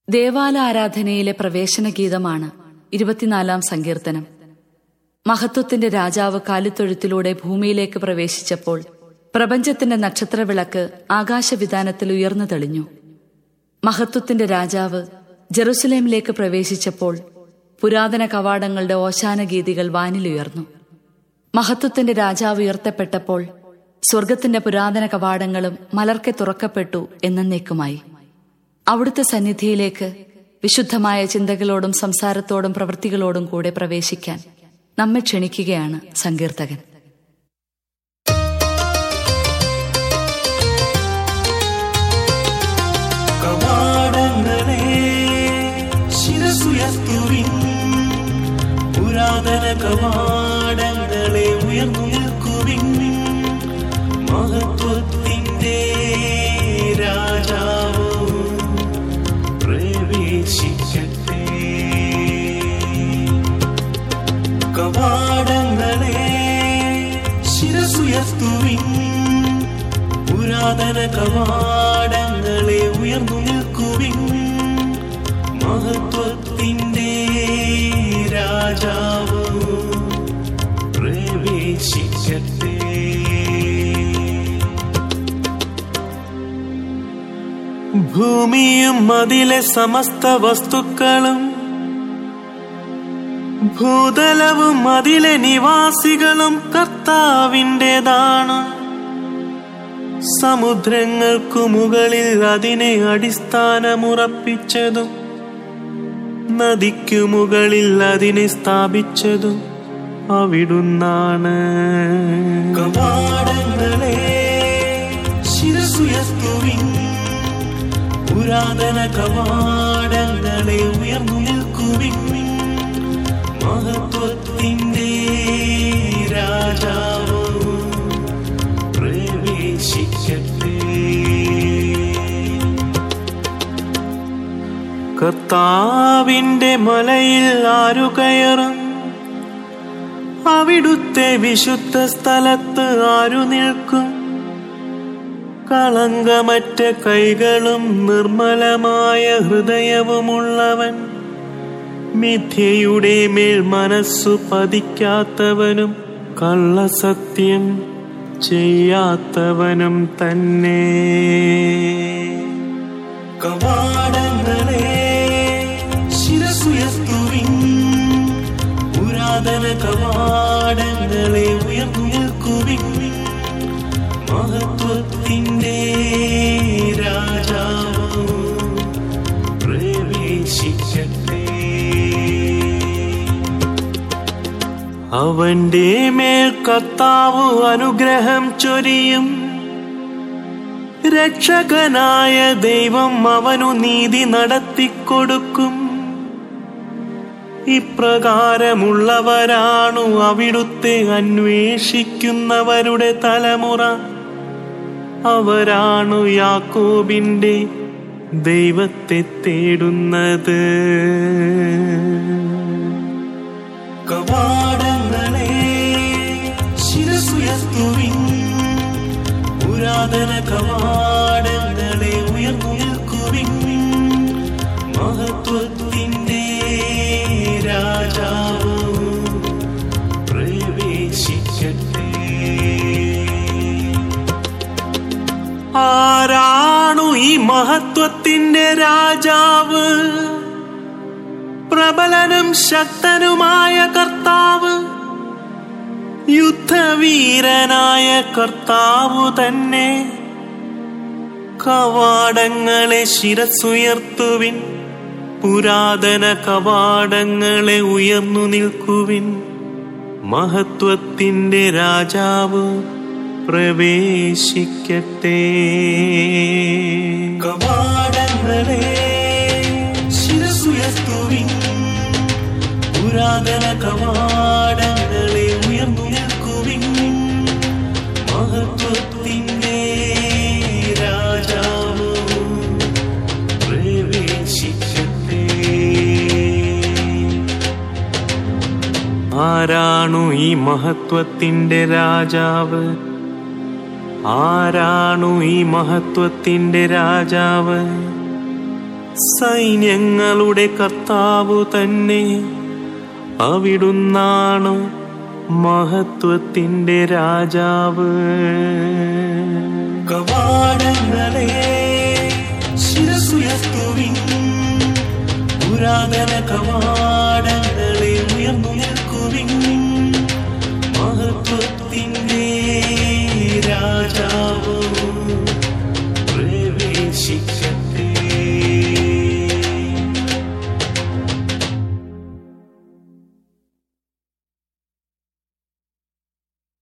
ദേവാലാരാധനയിലെ പ്രവേശന ഗീതമാണ് ഇരുപത്തിനാലാം സങ്കീർത്തനം മഹത്വത്തിന്റെ രാജാവ് കാലിത്തൊഴുത്തിലൂടെ ഭൂമിയിലേക്ക് പ്രവേശിച്ചപ്പോൾ പ്രപഞ്ചത്തിന്റെ നക്ഷത്രവിളക്ക് ആകാശവിധാനത്തിൽ ഉയർന്നു തെളിഞ്ഞു മഹത്വത്തിന്റെ രാജാവ് ജെറുസലേമിലേക്ക് പ്രവേശിച്ചപ്പോൾ പുരാതന കവാടങ്ങളുടെ ഓശാന ഗീതികൾ വാനിലുയർന്നു മഹത്വത്തിന്റെ രാജാവ് ഉയർത്തപ്പെട്ടപ്പോൾ സ്വർഗത്തിന്റെ പുരാതന കവാടങ്ങളും മലർക്കെ തുറക്കപ്പെട്ടു എന്നേക്കുമായി അവിടുത്തെ സന്നിധിയിലേക്ക് വിശുദ്ധമായ ചിന്തകളോടും സംസാരത്തോടും പ്രവൃത്തികളോടും കൂടെ പ്രവേശിക്കാൻ നമ്മെ ക്ഷണിക്കുകയാണ് സങ്കീർത്തകൻ കവാടങ്ങളെ ശിരസുയർത്തുവിൻ പുരാതന കവാടങ്ങളെ ഉയർന്നു നിൽക്കുവിൻ മഹത്വത്തിന്റെ രാജാവ് പ്രവേശിക്കട്ടെ കവാടങ്ങളെ ശിരസുയർത്തുവിൻ പുരാതന കവാടങ്ങളെ ഉയർന്നു നിൽക്കുവിൻ മഹത്വത്തിന്റെ രാജാവ് പ്രവേശിക്കട്ടെ ഭൂമിയും അതിലെ സമസ്ത വസ്തുക്കളും ഭൂതലവും അതിലെ നിവാസികളും കർത്താവിൻ്റെതാണ് സമുദ്രങ്ങൾക്കു മുകളിൽ അതിനെ അടിസ്ഥാനമുറപ്പിച്ചതും നദിക്കു മുകളിൽ അതിനെ സ്ഥാപിച്ചതും അവിടുന്നാണ് കവാടങ്ങളെ ശിരസുയർത്തുവിൻ പുരാതന കവാടങ്ങളെ ഉയർന്നു നിൽക്കുവിൻ മഹത്വത്തിന്റെ രാജാവ് പ്രവേശിക്കട്ടെ കർത്താവിന്റെ മലയിൽ ആരു കയറും അവിടുത്തെ വിശുദ്ധ സ്ഥലത്ത് ആരു നിൽക്കും കളങ്കമറ്റ കൈകളും നിർമ്മലമായ ഹൃദയവുമുള്ളവൻ മിഥ്യയുടെ മേൽ മനസ്സു പതിക്കാത്തവനും കള്ളസത്യം ചെയ്യാത്തവനും തന്നെ കവാടങ്ങളെ ശിരസുയർത്തുവിൻ പുരാതന കവാടങ്ങളെ ഉയർന്നു നിൽക്കുവിൻ മഹത്വത്തിന്റെ രാജാവ് പ്രവേശിക്കട്ടെ അവന്റെ മേൽ കർത്താവ് അനുഗ്രഹം ചൊരിയും രക്ഷകനായ ദൈവം അവനു നീതി നടത്തിക്കൊടുക്കും ഇപ്രകാരമുള്ളവരാണു അവിടുത്തെ അന്വേഷിക്കുന്നവരുടെ തലമുറ അവരാണു യാക്കോബിന്റെ ദൈവത്തെ തേടുന്നത് കവാടങ്ങളെ ശിരസുയർത്തുവിൻ പുരാതന കവാടങ്ങളെ ഉയർന്നു നിൽക്കുവിൻ മഹത്വത്തിന്റെ രാജാവ് പ്രവേശിക്കട്ടെ ആരാണു ഈ മഹത്വത്തിന്റെ രാജാവ് പ്രബലനും ശക്തനുമായ കർത്താവ് യുദ്ധവീരനായ കർത്താവു തന്നെ കവാടങ്ങളെ ശിരസുയർത്തുവിൻ പുരാതന കവാടങ്ങളെ ഉയർന്നു നിൽക്കുവിൻ മഹത്വത്തിന്റെ രാജാവ് പ്രവേശിക്കട്ടെ കവാടങ്ങളെ ശിരസുയർത്തുവിൻ പുരാതന കവാടങ്ങളെ ഉയർന്നു നിൽക്കുവിൻ മഹത്വത്തിന്റെ രാജാവ് പ്രവേശിക്കട്ടെ ആരാണു ഈ മഹത്വത്തിന്റെ രാജാവ് ആരാണു ഈ മഹത്വത്തിന്റെ രാജാവ് സൈന്യങ്ങളുടെ കർത്താവു തന്നെ അവിടുന്നാണ് മഹത്വത്തിന്റെ രാജാവ് കവാടങ്ങളെ ശിരസുയർത്തുവിൻ പുരാതന കവാ